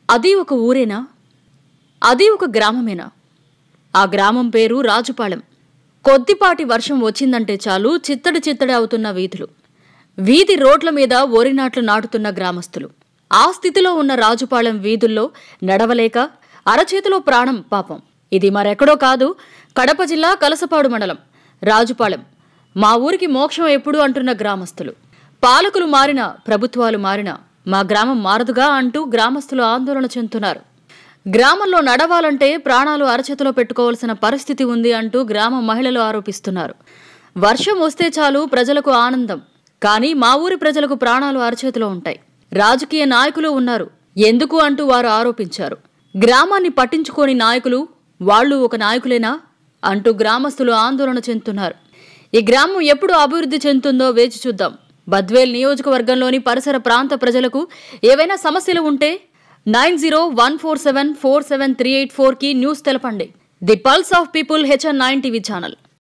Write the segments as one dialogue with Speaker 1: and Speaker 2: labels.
Speaker 1: అది ఒక ఊరేనా అది ఒక గ్రామమేనా ఆ గ్రామం పేరు రాజుపాళెం కొద్దిపాటి వర్షం వచ్చిందంటే చాలు చిత్తడి చిత్తడి అవుతున్న వీధులు వీధి రోడ్ల మీద వరి నాట్లు నాటుతున్న గ్రామస్తులు ఆ స్థితిలో ఉన్న రాజుపాళెం వీధుల్లో నడవలేక అరచేతిలో ప్రాణం పాపం ఇది మరెక్కడో కాదు కడప జిల్లా కలసపాడు మండలం రాజుపాళెం మా ఊరికి మోక్షం ఎప్పుడు అంటున్న గ్రామస్తులు పాలకులు మారినా ప్రభుత్వాలు మారినా మా గ్రామం మారదుగా అంటూ గ్రామస్తులు ఆందోళన చెందుతున్నారు గ్రామంలో నడవాలంటే ప్రాణాలు అరచేతిలో పెట్టుకోవాల్సిన పరిస్థితి ఉంది అంటూ గ్రామ మహిళలు ఆరోపిస్తున్నారు వర్షం వస్తే చాలు ప్రజలకు ఆనందం కానీ మా ఊరి ప్రజలకు ప్రాణాలు అరచేతిలో ఉంటాయి రాజకీయ నాయకులు ఉన్నారు ఎందుకు అంటూ వారు ఆరోపించారు గ్రామాన్ని పట్టించుకోని నాయకులు వాళ్ళు ఒక నాయకులేనా అంటూ గ్రామస్తులు ఆందోళన చెందుతున్నారు ఈ గ్రామం ఎప్పుడు అభివృద్ధి చెందుతుందో వేచి చూద్దాం బద్వేల్ నియోజకవర్గంలోని పరిసర ప్రాంత ప్రజలకు ఏవైనా సమస్యలు ఉంటే nine zero one four seven four seven three eight four కి న్యూస్ తెలపండి the pulse of people HN nine TV channel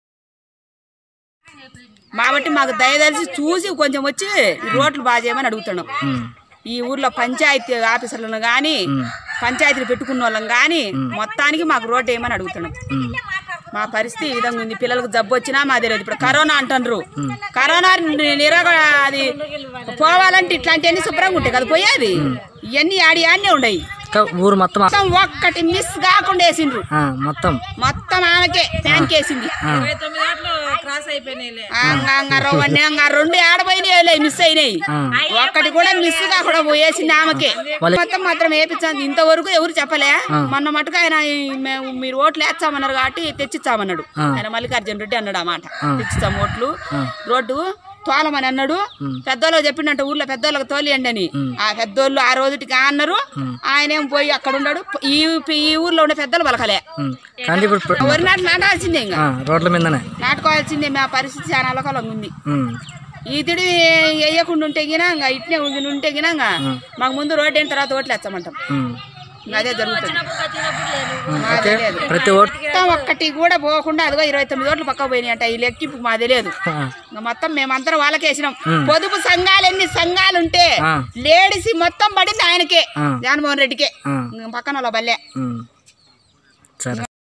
Speaker 2: కాబట్టి మాకు దయదలిసి చూసి కొంచెం వచ్చి ఈ రోడ్లు బాగా చేయమని అడుగుతున్నాం ఈ ఊర్లో పంచాయతీ ఆఫీసర్లను కానీ పంచాయతీలు పెట్టుకున్న వాళ్ళం కానీ మొత్తానికి మాకు రోడ్డు వేయమని అడుగుతున్నాం మా పరిస్థితి ఈ విధంగా ఉంది పిల్లలకు జబ్బు వచ్చినా మా తెలియదు ఇప్పుడు కరోనా అంటారు కరోనా నిరగ అది పోవాలంటే ఇట్లాంటివన్నీ శుభ్రంగా ఉంటాయి కదా పోయేది ఇవన్నీ ఆడి ఆడనే ఉండయి
Speaker 3: ఇంకా ఊరు మొత్తం ఆ-
Speaker 2: మొత్తం ఒక్కటి మిస్ కాకుండా వేసిండ్రు
Speaker 3: ఆ, మొత్తం
Speaker 2: మొత్తం ఆమెకే ఫ్యాన్కి వేసింది
Speaker 3: ఆ,
Speaker 2: అంగ- అంగ రవ్వని అంగ రెండు ఆడపోయినాయి మిస్ అయినాయి
Speaker 3: ఆ.
Speaker 2: ఒక్కటి కూడా మిస్ కాకుండా పోయేసింది ఆమెకే మొత్తం మాత్రం వేపించాను ఇంతవరకు ఎవరు చెప్పలే మొన్న మటుకు ఆయన ఈ మేము మీరు ఓట్లు వేస్తామన్నారు కాబట్టి తెచ్చిచ్చామన్నాడు ఆయన మల్లికార్జున రెడ్డి అన్నాడు ఆ మాట తెచ్చిచ్చాం ఓట్లు రోడ్డు తోలమని అన్నాడు పెద్దోళ్ళు చెప్పిండంట ఊర్లో పెద్దోళ్ళకి తోలియండి అని ఆ పెద్దోళ్ళు ఆ రోజుటికి ఆ అన్నారు ఆయన ఏం పోయి అక్కడ ఉన్నాడు ఈ ఈ ఊర్లో ఉండే పెద్దలు పలకలే
Speaker 3: ఉమ్. కానీ ఇప్పుడు ప్ర-
Speaker 2: వరి నాట్లు నాటాల్సిందే ఇంకా
Speaker 3: ఆ, రోడ్ల మీదనే
Speaker 2: నాటుకోవాల్సిందే మా పరిస్థితి చాలా అలకలంగా ఉంది
Speaker 3: ఉమ్.
Speaker 2: ఈ తిడి వేయకుండా ఉంటే గినా ఇంకా ఇట్నే ఉండి ఉంటే గినా ఇంకా మాకు ముందు రోడ్డు అయిన తర్వాత ఓట్లు వేస్తామంటాం
Speaker 3: ఉమ్.
Speaker 2: ఇంకా అదే జరుగుతుంది మాకు
Speaker 3: ఓకే
Speaker 2: తెలియదు.
Speaker 3: ప్రతి ఓటు
Speaker 2: మొత్తం ఒక్కటి కూడా పోకుండా అదిగో ఇరవై తొమ్మిది ఓట్లు పక్క పోయినాయి అంట ఈ లెక్కింపు మా తెలియదు
Speaker 3: ఆ,
Speaker 2: ఇంకా మొత్తం మేమందరం వాళ్ళకేసినాం పొదుపు సంఘాలు ఎన్ని సంఘాలు ఉంటే
Speaker 3: ఆ.
Speaker 2: లేడీస్ మొత్తం పడింది ఆయనకే
Speaker 3: ఆ.
Speaker 2: జగన్మోహన్ రెడ్డికే
Speaker 3: ఆ,
Speaker 2: ఇంకా పక్కన వాళ్ళ బల్లే
Speaker 3: ఉమ్. సరే